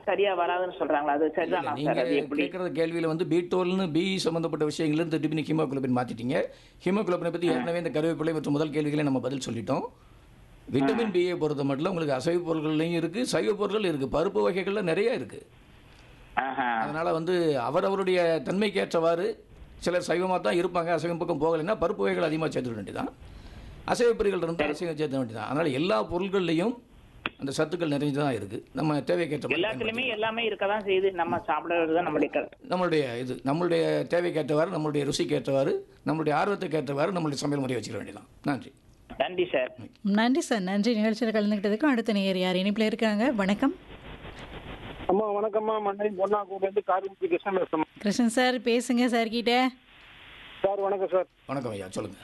சரியா வராதுன்னு சொல்றாங்களா அது சரிதானா நீங்க சார் அது எப்படி கேட்குற கேள்வியில வந்து பீட்டோல்னு பி சம்பந்தப்பட்ட விஷயங்கள்ல இருந்து திடீர்னு ஹீமோகுளோபின் மாத்திட்டீங்க ஹீமோகுளோபினை பத்தி ஏற்கனவே இந்த கருவேப்பிலை மற்றும் முதல் கேள்விகளை நம்ம பதில் சொல்லிட்டோம் விட்டமின் பியை பொறுத்த மட்டும் உங்களுக்கு அசைவ பொருட்கள்லையும் இருக்கு சைவ பொருட்கள் இருக்கு பருப்பு வகைகள்ல நிறைய இருக்கு ஆஹா. அதனால வந்து அவரவருடைய தன்மைக்கு ஏற்றவாறு சிலர் சைவமாக தான் இருப்பாங்க அசைவம் பக்கம் போகலைன்னா பருப்பு வகைகள் அதிகமாக சேர்த்துக்க வேண்டியதான் அசைவ பொருட்கள் இருந்தால் அசைவம் சேர்த்த வேண்டியதான் அதனால எல்லா பொருட்கள்லையும் அந்த சத்துக்கள் நிறைஞ்சு தான் இருக்கு நம்ம தேவைக்கேற்ற மாதிரி எல்லாத்துலயுமே எல்லாமே இருக்கதான் செய்யுது நம்ம சாப்பிடுறது தான் நம்மளுடைய கருத்து. நம்மளுடைய இது நம்மளுடைய தேவைக்கேற்றவாறு நம்மளுடைய ருசிக்கேற்றவாறு நம்மளுடைய ஆர்வத்துக்கு ஏற்றவாறு நம்மளுடைய சமையல் முறையை வச்சுக்க வேண்டியதான் நன்றி நன்றி சார் நன்றி சார் நன்றி நிகழ்ச்சியில் கலந்துக்கிட்டதுக்கும் அடுத்த நேயர் யார் இனிப்பில் இருக்காங்க வணக்கம் அம்மா வணக்கம்மா மண்ணை பொன்னாக்கூர்லேருந்து காரிமுத்து கிருஷ்ணன் பேசுறேன் கிருஷ்ணன் சார் பேசுங்க சார் கிட்ட சார் வணக்கம் சார் வணக்கம் ஐயா சொல்லுங்க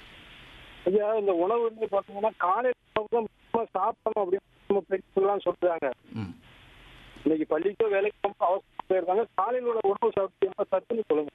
ஐயா இந்த உணவு வந்து பார்த்தீங்கன்னா காலையில் உணவு தான் முக்கியமா சாப்பிடணும் அப்படின்னு நம்ம பெரியவங்கலாம் சொல்றாங்க ம் இன்னைக்கு பள்ளிக்கோ வேலைக்கு ரொம்ப அவசரம் போயிருக்காங்க காலையில் உள்ள உணவு சாப்பிட்டு என்ன சத்துன்னு சொல்லுங்க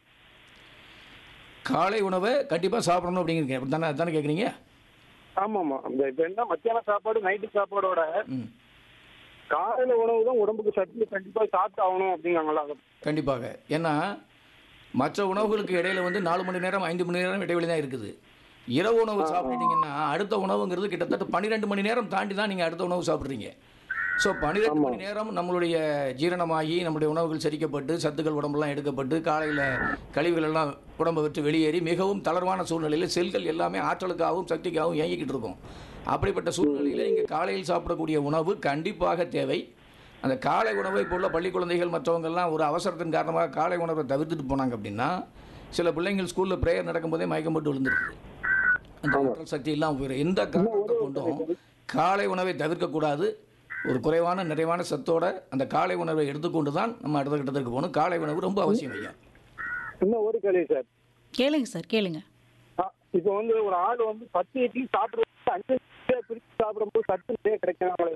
காலை உணவை கண்டிப்பாக சாப்பிடணும் அப்படிங்கிறீங்க அப்படி தானே தானே கேட்குறீங்க ஆமாம்மா இந்த இப்போ என்ன மத்தியான சாப்பாடு நைட்டு சாப்பாடோட ம் காலையில உணவு தான் உடம்புக்கு சத்து கண்டிப்பா சாப்பிட்டு ஆகணும் அப்படிங்காங்களா கண்டிப்பாக ஏன்னா மற்ற உணவுகளுக்கு இடையில வந்து நாலு மணி நேரம் ஐந்து மணி நேரம் இடைவெளி தான் இருக்குது இரவு உணவு சாப்பிட்டீங்கன்னா அடுத்த உணவுங்கிறது கிட்டத்தட்ட பன்னிரெண்டு மணி நேரம் தாண்டி தான் நீங்கள் அடுத்த உணவு சாப்பிட்றீங்க ஸோ பன்னிரெண்டு மணி நேரம் நம்மளுடைய ஜீரணமாகி நம்மளுடைய உணவுகள் செரிக்கப்பட்டு சத்துக்கள் உடம்பெல்லாம் எடுக்கப்பட்டு காலையில் கழிவுகள் எல்லாம் உடம்பை விட்டு வெளியேறி மிகவும் தளர்வான சூழ்நிலையில் செல்கள் எல்லாமே ஆற்றலுக்காகவும் சக்திக்காகவும் இயங்கிக்கிட்டு இருக்கும் அப்படிப்பட்ட சூழ்நிலையில் இங்கே காலையில் சாப்பிடக்கூடிய உணவு கண்டிப்பாக தேவை அந்த காலை உணவை இப்போ உள்ள பள்ளி குழந்தைகள் மற்றவங்கெல்லாம் ஒரு அவசரத்தின் காரணமாக காலை உணவை தவிர்த்துட்டு போனாங்க அப்படின்னா சில பிள்ளைங்கள் ஸ்கூலில் ப்ரேயர் நடக்கும்போதே மயக்கம் போட்டு விழுந்துருக்கு அந்த ஆற்றல் சக்தி எல்லாம் போயிடும் எந்த காரணத்தை கொண்டும் காலை உணவை தவிர்க்கக்கூடாது ஒரு குறைவான நிறைவான சத்தோட அந்த காலை உணவை எடுத்துக்கொண்டு தான் நம்ம அடுத்த கட்டத்திற்கு போகணும் காலை உணவு ரொம்ப அவசியம் ஐயா இன்னும் ஒரு கேள்வி சார் கேளுங்க சார் கேளுங்க ஆ, இப்போ வந்து ஒரு ஆள் வந்து பத்து இட்லி சாப்பிடுறது அஞ்சு இட்லியா பிரிச்சு சாப்பிடும்போது சத்து நிறைய கிடைக்கிறாங்களே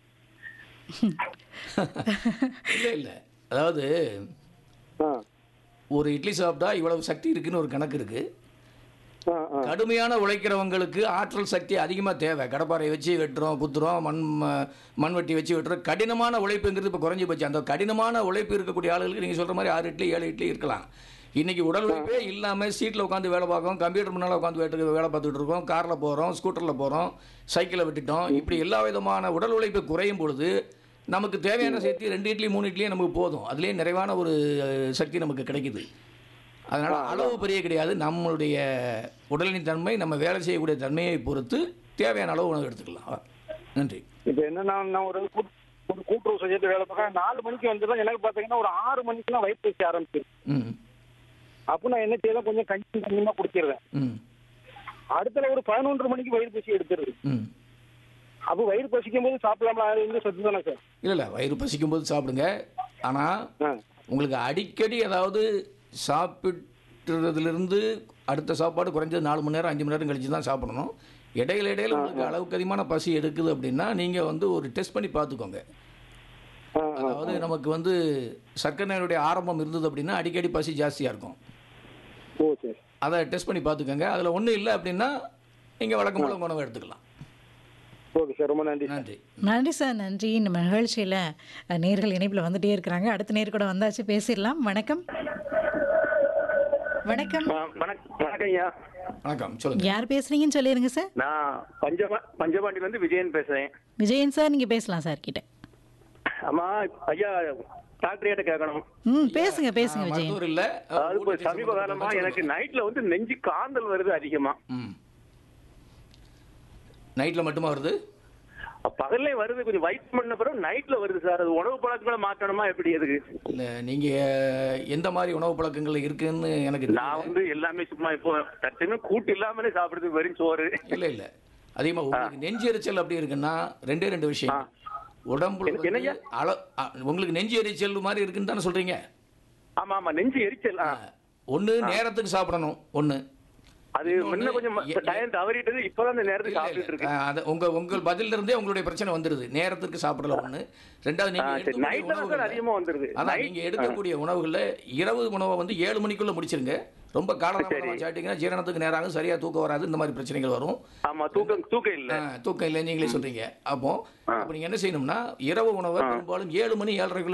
இல்லை இல்லை அதாவது ஆ ஒரு இட்லி சாப்பிட்டா இவ்வளவு சக்தி இருக்குன்னு ஒரு கணக்கு இருக்குது ஆ ஆ கடுமையான உழைக்கிறவங்களுக்கு ஆற்றல் சக்தி அதிகமாக தேவை கடப்பாறை வச்சு வெட்டுறோம் குத்துறோம் மண் ம- மண்வெட்டி வச்சு வெட்டுறோம் கடினமான உழைப்புங்கிறது இப்போ குறைஞ்சி போச்சு அந்த கடினமான உழைப்பு இருக்கக்கூடிய ஆளுகளுக்கு நீங்கள் சொல்கிற மாதிரி ஆறு இட்லி ஏழு இட்லி இருக்கலாம் இன்னைக்கு உடல் உழைப்பே இல்லாமல் சீட்டில் உட்காந்து வேலை பார்க்கோம் கம்ப்யூட்டர் முன்னால் உட்காந்து வேட்டு வேலை பார்த்துட்டு இருக்கோம் காரில் போகிறோம் ஸ்கூட்டரில் போகிறோம் சைக்கிளை விட்டுட்டோம் இப்படி எல்லா விதமான உடல் உழைப்பு குறையும் பொழுது நமக்கு தேவையான சக்தி ரெண்டு இட்லி மூணு இட்லியே நமக்கு போதும் அதுலேயே நிறைவான ஒரு அஹ், சக்தி நமக்கு கிடைக்குது அதனால் அளவு பெரிய கிடையாது நம்மளுடைய உடலின் தன்மை நம்ம வேலை செய்யக்கூடிய தன்மையை பொறுத்து தேவையான அளவு உணவு எடுத்துக்கலாம் அவ்வளவு. நன்றி இப்போ என்னன்னா நான் ஒரு கூட்டு- ஒரு கூட்டுறவு செஞ்சுட்டு வேலை பார்க்கறேன் நாலு மணிக்கு வந்துடும் எனக்கு பார்த்தீங்கன்னா ஒரு ஆறு மணிக்கெல்லாம் வயிற்று வச்சு ஆரம்பிச்சிரு ம் அப்போ நான் என்ன செய்யலாம் கொஞ்சம் கஞ்சி கஞ்சிமா குடிச்சிருவேன் ம் அடுத்த ஒரு பதினொன்று மணிக்கு வயிறு பசி எடுத்துருது ம் அப்போ வயிறு பசிக்கும் போது சாப்பிடலாமா அது வந்து சத்து தானே சார் இல்லை இல்லை வயிறு பசிக்கும் போது சாப்பிடுங்க ஆனால் ஆ உங்களுக்கு அடிக்கடி ஏதாவது சாப்பிட்றதுலேருந்து அடுத்த சாப்பாடு குறைஞ்சது நாலு மணி நேரம் அஞ்சு மணி நேரம் கழிச்சு தான் சாப்பிடணும் இடையில இடையில உங்களுக்கு அளவுக்கு அதிகமான பசி எடுக்குது அப்படின்னா நீங்கள் வந்து ஒரு டெஸ்ட் பண்ணி பார்த்துக்கோங்க ஆ ஆ அதாவது நமக்கு வந்து சர்க்கரை நோயுடைய ஆரம்பம் இருந்தது அப்படின்னா அடிக்கடி பசி ஜாஸ்தியாக இருக்கும் ஓ சரி அதை டெஸ்ட் பண்ணி பார்த்துக்கோங்க அதில் ஒன்றும் இல்லை அப்படின்னா நீங்கள் வழக்கம் போல உணவு எடுத்துக்கலாம் ஓகே சார் ரொம்ப நன்றி நன்றி சார் நன்றி நம்ம நிகழ்ச்சியில் அஹ், நேர்கள் இணைப்பில் வந்துட்டே இருக்கிறாங்க அடுத்த நேர் கூட வந்தாச்சு பேசிடலாம் வணக்கம் வணக்கம் வணக்கம் வணக்கம் ஐயா வணக்கம் சொல்லுங்கள் யார் பேசுறீங்கன்னு சொல்லிடுங்க சார் நான் பஞ்சபா பஞ்சபாண்டில இருந்து விஜயன் பேசுறேன் விஜயன் சார் நீங்கள் பேசலாம் சார் கிட்ட அம்மா ஐயா டாக்டர் கேட்கணும் ம் பேசுங்க பேசுங்க விஜயன் மருத்துவர் இல்லை அது இப்ப சமீப காலமா எனக்கு நைட்ல வந்து நெஞ்சு காந்தல் வருது அதிகமா ம் நைட்டில் மட்டுமா வருது பகல்லே வருது கொஞ்சம் வயிற்று பண்ண பிறகு நைட்ல வருது சார் அது உணவு பழக்கங்களை மாற்றணுமா எப்படி அதுக்கு இல்லை நீங்கள் எந்த மாதிரி உணவு பழக்கங்கள் இருக்குன்னு எனக்கு நான் தெரியல. வந்து எல்லாமே சும்மா இப்போ தட்டுமே கூட்டு இல்லாமலே சாப்பிடுறது வெறும் சோறு இல்லை இல்லை அதிகமாக உங்களுக்கு நெஞ்சு எரிச்சல் அப்படி இருக்குன்னா ரெண்டே ரெண்டு விஷயம் உடம்புல எனக்கு வந்து என்னய்யா? அள அ, உங்களுக்கு நெஞ்சு எரிச்சல் மாதிரி இருக்குன்னு தானே சொல்கிறீங்க ஆமா ஆமா நெஞ்சு எரிச்சல் ஆ. ஒன்று நேரத்துக்கு சாப்பிடணும் ஒன்று அது முன்ன கொஞ்சம் எ- டயம் தவறிட்டது இப்பதான் இந்த நேரத்துக்கு சாப்பிட்டுட்டு இருக்கு அது உங்க உங்கள் பதில்ல இருந்தே உங்களுடைய பிரச்சனை வந்துருது நேரத்துக்கு சாப்பிடல ஒண்ணு ரெண்டாவது நீங்க ஆ, சரி. எடுக்கக்கூடிய நைட்ல தான் சார் உணவுகள்ல- அதிகமா வந்துருது. அதான் நைட்- நீங்க எடுக்கக்கூடிய உணவுகள்ல இரவு உணவை வந்து ஏழு மணிக்குள்ள முடிச்சிருங்க ரொம்ப காலதாமதமா சரி. சாப்பிட்டீங்கன்னா ஜீரணத்துக்கு நேராகும் சரியா தூக்கம் வராது இந்த மாதிரி பிரச்சனைகள் வரும் ஆமா தூக்கம் தூக்கம் இல்ல ஆ, தூக்கம் இல்லை நீங்களே சொல்றீங்க அப்போ அப்ப நீங்க என்ன செய்யணும்னா இரவு உணவை பெரும்பாலும் ஏழு மணி ஏழரைக்குள்ள